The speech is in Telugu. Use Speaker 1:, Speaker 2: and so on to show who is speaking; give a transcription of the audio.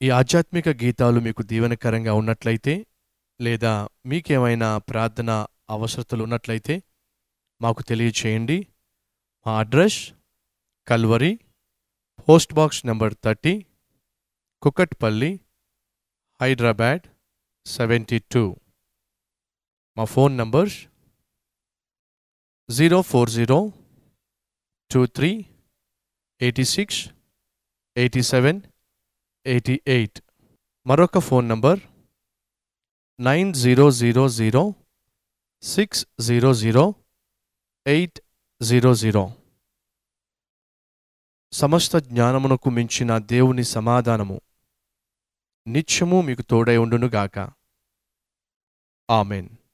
Speaker 1: ఈ ఆధ్యాత్మిక గీతాలు మీకు దీవెనకరంగా ఉన్నట్లయితే లేదా మీకేమైనా ప్రార్థన అవసరతలు ఉన్నట్లయితే మాకు తెలియచేయండి మా address Calvary post box number thirty Kukatpally Hyderabad seventy two మా phone numbers zero four zero two three eighty six eighty seven eighty eight మరొక phone number nine zero zero zero six zero zero eight zero zero సమస్త జ్ఞానమునకు మించిన దేవుని సమాధానము నిత్యము మీకు తోడై ఉండునుగాక ఆమెన్